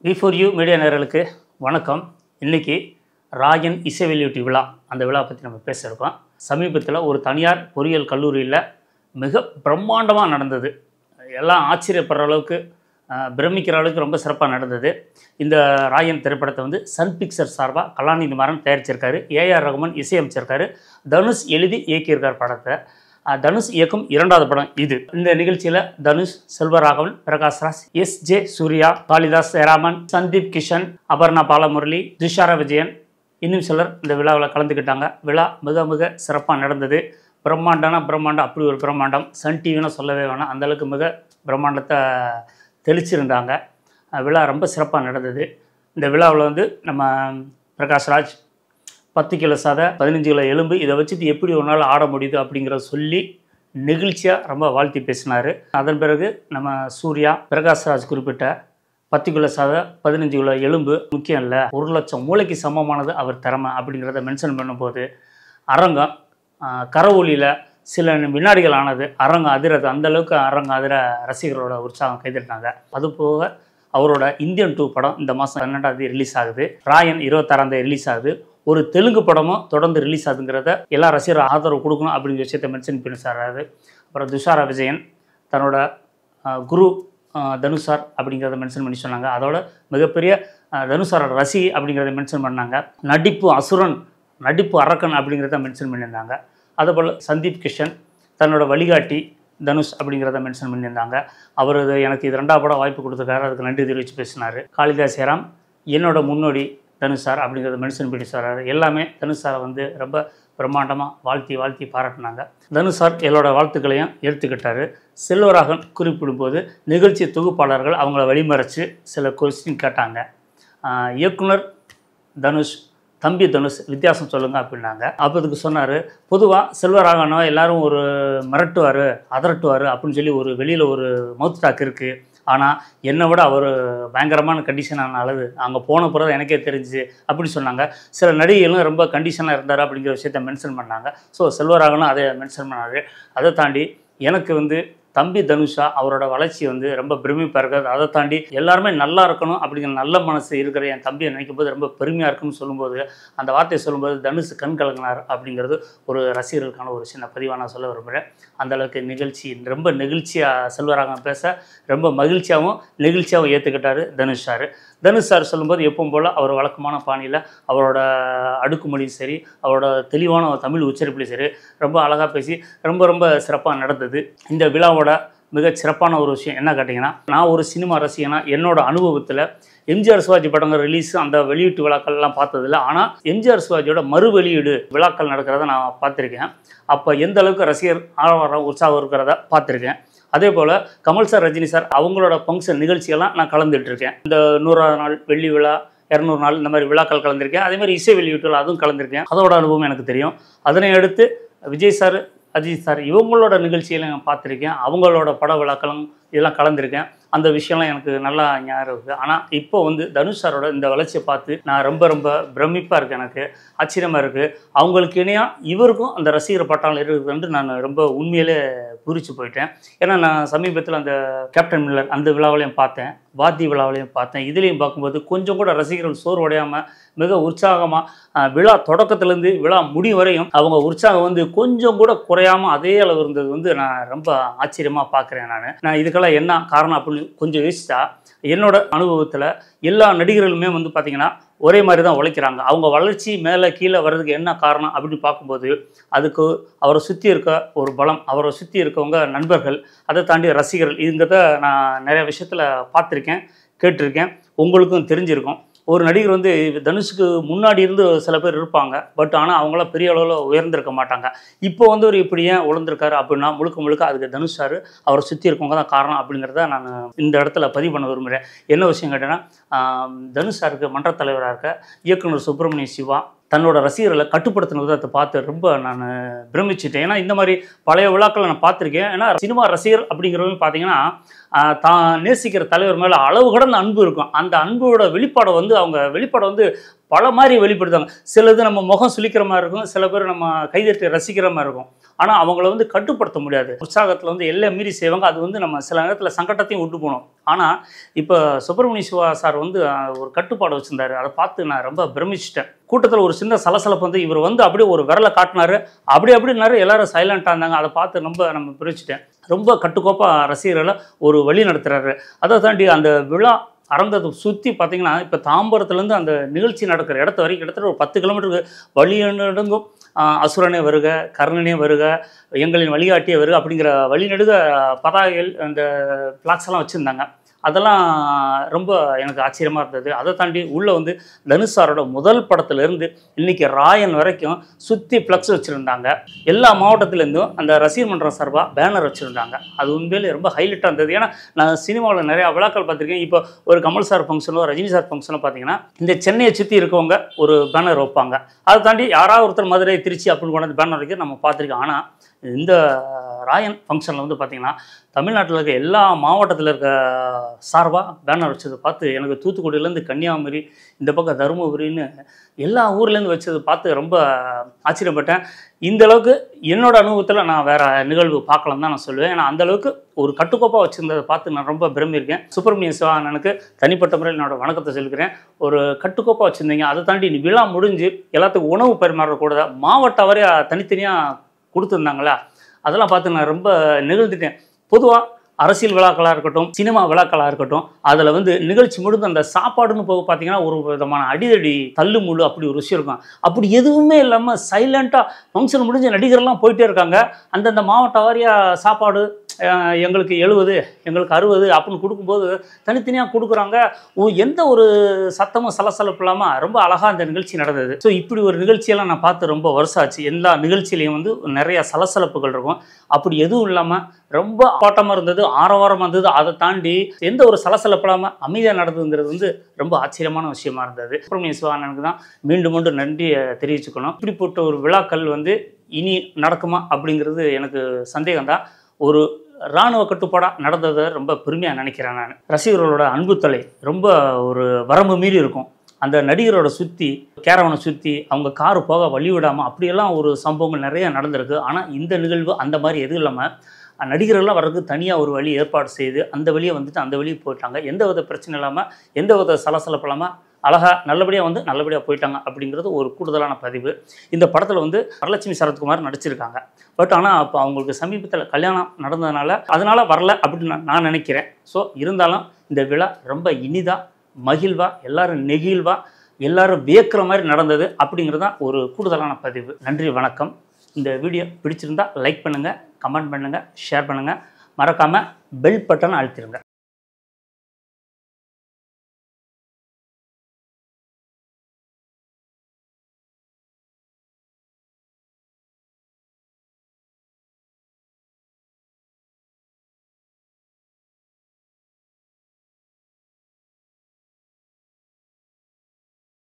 we four you media நேயர்களுக்கு வணக்கம் இன்னைக்கு ராயன் இசை வெளியீட்டு விழா அந்த விழா பற்றி நம்ம பேச இருக்கோம் சமீபத்தில் ஒரு தனியார் பொறியியல் கல்லூரியில் மிக பிரம்மாண்டமாக நடந்தது எல்லாம் ஆச்சரியப்படுற அளவுக்கு அஹ், பிரமிக்கிற அளவுக்கு ரொம்ப சிறப்பாக நடந்தது இந்த ராயன் திரைப்படத்தை வந்து சன் பிக்சர் சார்பாக கலாநிதி மாறன் தயாரிச்சிருக்காரு ஏஆர் ரகுமான் இசையமைச்சிருக்காரு தனுஷ் எழுதி இயக்கியிருக்கார் படத்தை அஹ், தனுஷ் இயக்கும் இரண்டாவது படம் இது இந்த நிகழ்ச்சியில் தனுஷ் செல்வராகவன் பிரகாஷ்ராஜ் எஸ் ஜே சூர்யா காளிதாஸ் ஜெயராமன் சந்தீப் கிஷன் அபர்ணா பாலமுரளி துஷாரா விஜயன் இன்னும் சிலர் இந்த விழாவில் கலந்துக்கிட்டாங்க விழா மிக மிக சிறப்பாக நடந்தது பிரம்மாண்டம்னா பிரம்மாண்டம் அப்படி ஒரு பிரம்மாண்டம் சன் டிவின்னு சொல்லவே வேணாம் அந்த அளவுக்கு மிக பிரம்மாண்டத்தை தெளிச்சிருந்தாங்க அஹ் விழா ரொம்ப சிறப்பாக நடந்தது இந்த விழாவில் வந்து நம்ம பிரகாஷ்ராஜ் பத்து கிலோ சாதை பதினஞ்சு கிலோ எலும்பு இதை வச்சுட்டு எப்படி ஒரு நாள் ஆட முடியுது அப்படிங்கிறத சொல்லி நெகிழ்ச்சியாக ரொம்ப வாழ்த்தி பேசினார் அதன் பிறகு நம்ம சூர்யா பிரகாஷ்ராஜ் குறிப்பிட்ட பத்து கிலோ சாதை பதினஞ்சு கிலோ எலும்பு முக்கியம் இல்லை ஒரு லட்சம் மூளைக்கு சமமானது அவர் திறமை அப்படிங்கிறத மென்ஷன் பண்ணும்போது அரங்கம் ஆஹ், கரவொலியில் சில வினாடிகள் ஆனது அரங்கம் அதிரது அந்த அளவுக்கு அரங்கம் அதிர ரசிகர்களோட உற்சாகம் கைதட்டினாங்க அது போக அவரோட இந்தியன் டூ படம் இந்த மாதம் பன்னெண்டாம் தேதி ரிலீஸ் ஆகுது ராயன் இருபத்தாறாம் தேதி ரிலீஸ் ஆகுது ஒரு தெலுங்கு படமும் தொடர்ந்து ரிலீஸ் ஆகுதுங்கிறத எல்லா ரசிகர் ஆதரவு கொடுக்கணும் அப்படிங்கிற விஷயத்தை மென்ஷன் பண்ணி சாராரு அப்புறம் துஷாரா விஜயன் தன்னோட ஆஹ், குரு ஆஹ், தனுஷார் அப்படிங்கிறத மென்ஷன் பண்ணி சொன்னாங்க அதோட மிகப்பெரிய ஆஹ், தனுஷாரோட ரசிகை அப்படிங்கிறத மென்ஷன் பண்ணாங்க நடிப்பு அசுரன் நடிப்பு அரக்கன் அப்படிங்கிறத மென்ஷன் பண்ணியிருந்தாங்க அதுபோல் சந்தீப் கிஷன் தன்னோட வழிகாட்டி தனுஷ் அப்படிங்கிறத மென்ஷன் பண்ணியிருந்தாங்க அவர் இது எனக்கு இது ரெண்டாவது படம் வாய்ப்பு கொடுத்துருக்காரு அதுக்கு நன்றி தெரிவித்து பேசினார் காளிதாஸ் ஜெயராம் என்னோட முன்னோடி தனுஷ் சார் அப்படிங்கிறத மென்ஷன் பண்ணி சொல்கிறாரு எல்லாமே தனுஷ் சாரை வந்து ரொம்ப பிரம்மாண்டமாக வாழ்த்தி வாழ்த்தி பாராட்டினாங்க தனுஷ் சார் என்னோட வாழ்த்துக்களையும் எடுத்துக்கிட்டாரு செல்வராகன் குறிப்பிடும்போது நிகழ்ச்சி தொகுப்பாளர்கள் அவங்கள வழிமறைச்சு சில கொஸ்டின் கேட்டாங்க ஆஹ் இயக்குனர் தனுஷ் தம்பி தனுஷ் வித்தியாசம் சொல்லுங்க அப்படின்னாங்க அப்போ இதுக்கு சொன்னார் பொதுவாக செல்வராகவனை எல்லாரும் ஒரு மிரட்டுவார் அதரட்டுவார் அப்படின்னு சொல்லி ஒரு வெளியில் ஒரு மவுத் டாக் இருக்குது ஆனால் என்னை விட அவர் பயங்கரமான கண்டிஷனான அளவு அங்கே போன பிறகு எனக்கே தெரிஞ்சுது அப்படி சொன்னாங்க சில நடிகைகளும் ரொம்ப கண்டிஷனாக இருந்தார் அப்படிங்கிற விஷயத்த மென்ஷன் பண்ணாங்க ஸோ செல்வராகவனும் அதை மென்ஷன் பண்ணாரு அதை தாண்டி எனக்கு வந்து தம்பி தனுஷா அவரோட வளர்ச்சி வந்து ரொம்ப பிரமிப்பாக இருக்கிறது அதை தாண்டி எல்லாருமே நல்லா இருக்கணும் அப்படிங்கிற நல்ல மனசு இருக்கிற என் தம்பியை நினைக்கும் போது ரொம்ப பெருமையாக இருக்குன்னு சொல்லும்போது அந்த வார்த்தையை சொல்லும்போது தனுஷ் கண் கலங்கினார் அப்படிங்கிறது ஒரு ரசிகர்களுக்கான ஒரு சின்ன பதிவாக நான் சொல்ல விரும்புகிறேன் அந்த அளவுக்கு நிகழ்ச்சி ரொம்ப நெகிழ்ச்சியாக செல்வராகவன் பேச ரொம்ப மகிழ்ச்சியாகவும் நெகிழ்ச்சியாகவும் ஏற்றுக்கிட்டாரு தனுஷ் சார் தனுஷ் சார் சொல்லும்போது எப்பவும் போல் அவர் வழக்கமான பாணியில் அவரோட அடுக்குமொழியும் சரி அவரோட தெளிவான தமிழ் உச்சரிப்புலையும் சரி ரொம்ப அழகாக பேசி ரொம்ப ரொம்ப சிறப்பாக நடந்தது இந்த விழாவோட மிகச் சிறப்பான ஒரு விஷயம் என்ன கேட்டிங்கன்னா நான் ஒரு சினிமா ரசிகனா என்னோட அனுபவத்தில் எம்ஜிஆர் சிவாஜி படங்கள் ரிலீஸ் அந்த வெளியீட்டு விழாக்கள்லாம் பார்த்ததில்ல ஆனால் எம்ஜிஆர் சிவாஜியோட மறு வெளியீடு விழாக்கள் நடக்கிறத நான் பார்த்துருக்கேன் அப்போ எந்த அளவுக்கு ரசிகர் ஆழ்வாரம் உற்சாகம் இருக்கிறத பார்த்துருக்கேன் அதே போல் கமல் சார் ரஜினி சார் அவங்களோட ஃபங்க்ஷன் நிகழ்ச்சியெல்லாம் நான் கலந்துட்டு இருக்கேன் இந்த நூறாவது நாள் வெள்ளி விழா இரநூறு நாள் இந்த மாதிரி விழாக்கள் கலந்துருக்கேன் அதே மாதிரி இசை வெளியீட்டு விழா அதுவும் கலந்துருக்கேன் அதோட அனுபவம் எனக்கு தெரியும் அதனை அடுத்து விஜய் சார் அஜித் சார் இவங்களோட நிகழ்ச்சியில நான் பார்த்துருக்கேன் அவங்களோட பட விழாக்களும் இதெல்லாம் கலந்துருக்கேன் அந்த விஷயம்லாம் எனக்கு நல்லா ஞாபகம் இருக்குது ஆனால் இப்போ வந்து தனுஷ் சாரோட இந்த வளர்ச்சியை பார்த்து நான் ரொம்ப ரொம்ப பிரமிப்பாக இருக்குது எனக்கு ஆச்சரியமாக இருக்குது அவங்களுக்கு இணையாக இவருக்கும் அந்த ரசிகர் பட்டாளம் இருக்குதுன்ட்டு நான் ரொம்ப உண்மையிலே பூரிச்சு போயிட்டேன் ஏன்னா நான் சமீபத்தில் அந்த கேப்டன் மில்லர் அந்த விழாவிலையும் பார்த்தேன் வாத்தி விழாவிலையும் பார்த்தேன் இதுலேயும் பார்க்கும்போது கொஞ்சம் கூட ரசிகர்கள் சோர்வடையாமல் மிக உற்சாகமாக விழா தொடக்கத்துலேருந்து விழா முடியும் வரையும் அவங்க உற்சாகம் வந்து கொஞ்சம் கூட குறையாமல் அதே அளவு இருந்தது வந்து நான் ரொம்ப ஆச்சரியமாக பார்க்குறேன் நான் நான் இதுக்கெல்லாம் என்ன காரணம் அப்படின்னு கொஞ்சம் யோசிச்சா என்னோட அனுபவத்தில் எல்லா நடிகர்களுமே வந்து பார்த்திங்கன்னா ஒரே மாதிரி தான் உழைக்கிறாங்க அவங்க வளர்ச்சி மேலே கீழே வர்றதுக்கு என்ன காரணம் அப்படின்னு பார்க்கும்போது அதுக்கு அவரை சுற்றி இருக்க ஒரு பலம் அவரை சுற்றி இருக்கவங்க நண்பர்கள் அதை தாண்டி ரசிகர்கள் இதுங்கிறத நான் நிறைய விஷயத்தில் பார்த்துருக்கேன் கேட்டிருக்கேன் உங்களுக்கும் தெரிஞ்சிருக்கும் ஒரு நடிகர் வந்து தனுஷுக்கு முன்னாடி இருந்து சில பேர் இருப்பாங்க பட் ஆனால் அவங்களாம் பெரிய அளவில் உயர்ந்திருக்க மாட்டாங்க இப்போ வந்து ஒரு இப்படி ஏன் உழந்திருக்காரு அப்படின்னா முழுக்க முழுக்க அதுக்கு தனுஷ் சார் அவரை சுற்றி இருக்கவங்க தான் காரணம் அப்படிங்கிறத நான் இந்த இடத்துல பதிவு பண்ண விரும்புகிறேன் என்ன விஷயம் கேட்டேன்னா ஆம், தனுஷ் சாருக்கு மன்றத் தலைவராக இருக்க இயக்குனர் சுப்பிரமணிய சிவா தன்னோட ரசிகர்களை கட்டுப்படுத்தின விதத்தை பார்த்து ரொம்ப நான் பிரமிச்சிட்டேன் ஏன்னா இந்த மாதிரி பழைய விழாக்களை நான் பார்த்துருக்கேன் ஏன்னா சினிமா ரசிகர் அப்படிங்கிறவங்க பார்த்தீங்கன்னா ஆஹ், தான் நேசிக்கிற தலைவர் மேலே அளவு கடந்த அன்பு இருக்கும் அந்த அன்போட வெளிப்பாடை வந்து அவங்க வெளிப்பாடை வந்து பல மாதிரி வெளிப்படுத்துவாங்க சிலது நம்ம முகம் சுளிக்கிற மாதிரி இருக்கும் சில பேர் நம்ம கைதட்டி ரசிக்கிற மாதிரி இருக்கும் ஆனால் அவங்கள வந்து கட்டுப்படுத்த முடியாது உற்சாகத்தில் வந்து எல்லாம் மீறி செய்வாங்க அது வந்து நம்ம சில நேரத்தில் சங்கடத்தையும் விட்டு போகணும் ஆனால் இப்போ சுப்பிரமணிய சிவா சார் வந்து அஹ், ஒரு கட்டுப்பாடு வச்சுருந்தாரு அதை பார்த்து நான் ரொம்ப பிரமிச்சிட்டேன் கூட்டத்தில் ஒரு சின்ன சலசலப்பு வந்து இவர் வந்து அப்படியே ஒரு விரலை காட்டினாரு அப்படி அப்படின்னாரு எல்லாரும் சைலண்டாக இருந்தாங்க அதை பார்த்து ரொம்ப நம்ம பிரிச்சிட்டேன் ரொம்ப கட்டுக்கோப்பாக ரசிகர்களை ஒரு வழி நடத்துகிறாரு அதை தாண்டி அந்த விழா அரங்கத்தை சுற்றி பார்த்தீங்கன்னா இப்போ தாம்பரத்துலேருந்து அந்த நிகழ்ச்சி நடக்கிற இடத்த வரைக்கும் கிட்டத்தட்ட ஒரு பத்து கிலோமீட்டருக்கு வழிநெடுங்கும் ஆஹ், அசுரனே வருக கர்ணனே வருக எங்களின் வழிகாட்டியே வருக அப்படிங்கிற வழிநெடுக பதாகைகள் அந்த ஃப்ளாக்ஸ் எல்லாம் வச்சுருந்தாங்க அதெல்லாம் ரொம்ப எனக்கு ஆச்சரியமாக இருந்தது அதை தாண்டி உள்ளே வந்து தனுஷ் சாரோட முதல் படத்துலேருந்து இன்னைக்கு ராயன் வரைக்கும் சுற்றி ஃப்ளக்ஸ் வச்சுருந்தாங்க எல்லா மாவட்டத்துலேருந்தும் அந்த ரசிகர் மன்றம் சார்பாக பேனர் வச்சுருந்தாங்க அது உண்மையிலே ரொம்ப ஹைலைட்டாக இருந்தது ஏன்னா நான் சினிமாவில் நிறையா விழாக்கள் பார்த்துருக்கேன் இப்போ ஒரு கமல் சார் ஃபங்க்ஷனோ ரஜினி சார் ஃபங்க்ஷனோ பார்த்தீங்கன்னா இந்த சென்னையை சுற்றி இருக்கவங்க ஒரு பேனர் வைப்பாங்க அதை தாண்டி யாராவது ஒருத்தர் மதுரை திருச்சி அப்படின்னு கொண்டாந்து பேனர் வைக்க நம்ம பார்த்துருக்கோம் ஆனால் இந்த ராயன் ஃபங்க்ஷனில் வந்து பார்த்திங்கன்னா தமிழ்நாட்டில் இருக்க எல்லா மாவட்டத்தில் இருக்க சார்பாக பேனர் வச்சதை பார்த்து எனக்கு தூத்துக்குடியிலேருந்து கன்னியாகுமரி இந்த பக்கம் தருமபுரின்னு எல்லா ஊர்லேருந்து வச்சதை பார்த்து ரொம்ப ஆச்சரியப்பட்டேன் இந்த அளவுக்கு என்னோட அனுபவத்தில் நான் வேற நிகழ்வு பார்க்கலாம் தான் நான் சொல்லுவேன் ஏன்னா அந்த அளவுக்கு ஒரு கட்டுக்கோப்பாக வச்சிருந்ததை பார்த்து நான் ரொம்ப விரும்பியிருக்கேன் சுப்பிரமணிய சிவா அண்ணனுக்கு தனிப்பட்ட முறையில் என்னோட வணக்கத்தை சொல்லிக்கிறேன் ஒரு கட்டுக்கோப்பாக வச்சுருந்தீங்க அதை தாண்டி நீ விழா முடிஞ்சு எல்லாத்துக்கும் உணவு பரிமாறக்கூடாது மாவட்ட வரையா தனித்தனியாக கொடுத்துருந்தாங்களா அதெல்லாம் பார்த்து நான் ரொம்ப நிகழ்ந்துட்டேன் பொதுவாக அரசியல் விழாக்களாக இருக்கட்டும் சினிமா விழாக்களாக இருக்கட்டும் அதில் வந்து நிகழ்ச்சி முடிந்து அந்த சாப்பாடுன்னு போக பார்த்தீங்கன்னா ஒரு விதமான அடிதடி தள்ளு முள்ளு அப்படி ஒரு விஷயம் இருக்கும் அப்படி எதுவுமே இல்லாமல் சைலண்ட்டாக ஃபங்க்ஷன் முடிஞ்ச நடிகர்லாம் போயிட்டே இருக்காங்க அந்தந்த மாவட்ட வாரியாக சாப்பாடு அஹ், எங்களுக்கு எழுபது எங்களுக்கு அறுபது அப்படின்னு கொடுக்கும்போது தனித்தனியாக கொடுக்குறாங்க ஓ எந்த ஒரு சத்தமும் சலசலப்பு இல்லாமல் ரொம்ப அழகாக அந்த நிகழ்ச்சி நடந்தது ஸோ இப்படி ஒரு நிகழ்ச்சியெல்லாம் நான் பார்த்து ரொம்ப வருஷம் ஆச்சு எல்லா நிகழ்ச்சியிலையும் வந்து நிறைய சலசலப்புகள் இருக்கும் அப்படி எதுவும் இல்லாமல் ரொம்ப ஆட்டமாக இருந்தது ஆரவாரமாக இருந்தது அதை தாண்டி எந்த ஒரு சலசலப்பு இல்லாமல் அமைதியாக நடந்ததுங்கிறது வந்து ரொம்ப ஆச்சரியமான விஷயமா இருந்தது சுப்பிரமணிய சிவானனுக்கு தான் மீண்டும் மீண்டும் நன்றியை தெரிவிச்சுக்கணும் இப்படிப்பட்ட ஒரு விழாக்கள் வந்து இனி நடக்குமா அப்படிங்கிறது எனக்கு சந்தேகம் தான் ஒரு இராணுவ கட்டுப்பாடாக நடந்ததை ரொம்ப பெருமையாக நினைக்கிறேன் நான் ரசிகர்களோட அன்பு தலை ரொம்ப ஒரு வரம்பு மீறி இருக்கும் அந்த நடிகரோட சுற்றி கேரவனை சுற்றி அவங்க காரு போக வழி விடாமல் அப்படியெல்லாம் ஒரு சம்பவங்கள் நிறைய நடந்திருக்கு ஆனால் இந்த நிகழ்வு அந்த மாதிரி எதுவும் இல்லாமல் நடிகர்கள்லாம் வர்றதுக்கு தனியாக ஒரு வழி ஏற்பாடு செய்து அந்த வழியை வந்துட்டு அந்த வழியை போயிட்டாங்க எந்த வித பிரச்சனை இல்லாமல் எந்த வித சலசலப்பு இல்லாமல் அழகாக நல்லபடியாக வந்து நல்லபடியாக போயிட்டாங்க அப்படிங்கிறது ஒரு கூடுதலான பதிவு இந்த படத்தில் வந்து வரலட்சுமி சரத்குமார் நடிச்சிருக்காங்க பட் ஆனால் அப்போ அவங்களுக்கு சமீபத்தில் கல்யாணம் நடந்ததுனால அதனால் வரல அப்படின்னு நான் நான் நினைக்கிறேன் ஸோ இருந்தாலும் இந்த விழா ரொம்ப இனிதாக மகிழ்வாக எல்லாரும் நெகிழ்வாக எல்லாரும் வியக்கிற மாதிரி நடந்தது அப்படிங்கிறது தான் ஒரு கூடுதலான பதிவு நன்றி வணக்கம் இந்த வீடியோ பிடிச்சிருந்தா லைக் பண்ணுங்கள் கமெண்ட் பண்ணுங்கள் ஷேர் பண்ணுங்கள் மறக்காமல் பெல் பட்டனை அழுத்திடுங்க